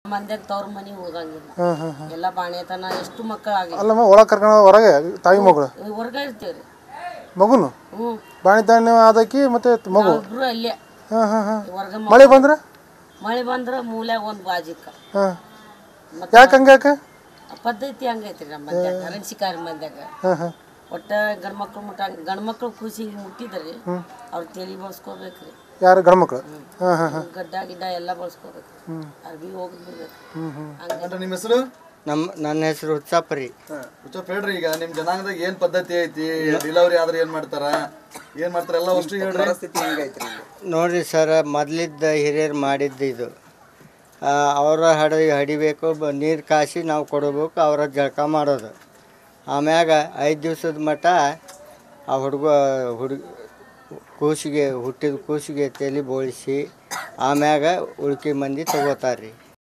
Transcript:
ಮಂದ್ಯಾಗ ತವ್ರ ಮನೆಗೆ ಹೋಗಂಗಿಲ್ಲ ಹಾಂ ಹಾಂ ಹಾಂ ಎಲ್ಲ ಬಾಣೆತನ ಎಷ್ಟು ಮಕ್ಕಳಾಗಿ ಅಲ್ಲಮ್ಮ ಒಳಗೆ ಕರ್ಕೊಂಡು ಹೊರಗೆ ತಾಯಿ ಮಗಳು ಹೊರ್ಗ ಇರ್ತೇವ್ರಿ ಮಗುನು ಹ್ಞೂ ಬಾಣಿ ತಾಣಿ ಆದಕಿ ಮತ್ತೆ ಮಗು ಇಬ್ರು ಅಲ್ಲೇ ಹಾಂ ಹಾಂ ಹಾಂ ಹೊರ್ಗ ಮಳೆ ಬಂದ್ರೆ ಮಳೆ ಬಂದ್ರ ಮೂಲ್ಯಾಗ ಒಂದು ಬಾಜಿಕ ಹಾಂ ಮತ್ತ ಯಾಕೆ ಹಂಗ್ಯಾಕೆ ಪದ್ಧತಿ ಹಂಗೈತ್ರಿ ನಮ್ಮ ಮಂದ್ಯಾಗ ಅರಣ್ಸಿಕಾರಿ ಮಂದ್ಯಾಗ ಹಾಂ ಹಾಂ ಒಟ್ಟ ಗಂಡ್ಮಕ್ಳು ಮುಟ್ಟ ಗಂಡ್ಮಕ್ಳು ಖುಷಿಗೆ ಮುಟ್ಟಿದ್ರಿ ಅವ್ರ ತಲೆ ಬಳಸ್ಕೋಬೇಕ್ರಿ ಯಾರು ಗಂಡ್ಮಕ್ಳು ಹಾಂ ಹಾಂ ಹಾಂ ಗಡ್ಡ ಗಿಡ್ಡ ಎಲ್ಲ ಬಳಸ್ಕೋಬೇಕು ಅರ್ಬಿ ಹೋಗಿ ಬಿಡ್ಬೇಕು ಹ್ಞೂ ಹ್ಞೂ ಹಂಗ ನಿಮ್ಮ ಹೆಸರು ನಮ್ಮ ನನ್ನ ಹೆಸರು ಹುಚ್ಚಪ್ಪ ರೀ ಹುಚ್ಚಪ್ಪ ಹೇಳ್ರಿ ಈಗ ನಿಮ್ ಜನಾಂಗದಾಗ ಏನ್ ಪದ್ಧತಿ ಐತಿ ಡಿಲವರಿ ಆದ್ರೆ ಏನ್ ಮಾಡ್ತಾರ ಏನ್ ಮಾಡ್ತಾರ ಎಲ್ಲ ಅಷ್ಟು ಹೇಳ್ರಿ ನೋಡ್ರಿ ಸರ್ ಮೊದ್ಲಿದ್ದ ಹಿರಿಯರು ಮಾಡಿದ್ದು ಇದು ಆ, ಅವರ ಹಡಿ ಹಡಿಬೇಕು ಬ ನೀರು ಕಾಸಿ ನಾವು ಕೊಡಬೇಕು ಅವರ ಜಳಕ ಮಾಡೋದು ಆಮ್ಯಾಗ ಐದು ದಿವ್ಸದ ಮಟ್ಟ ಆ ಹುಡುಗ ಹುಡುಗ ಕೂಸಿಗೆ ಹುಟ್ಟಿದ ಕೂಸಿಗೆ ತಲೆ ಬೋಳಿಸಿ ಆಮ್ಯಾಗ ಉಳ್ಕಿ ಮಂದಿ ತಗೋತಾರೆ ರೀ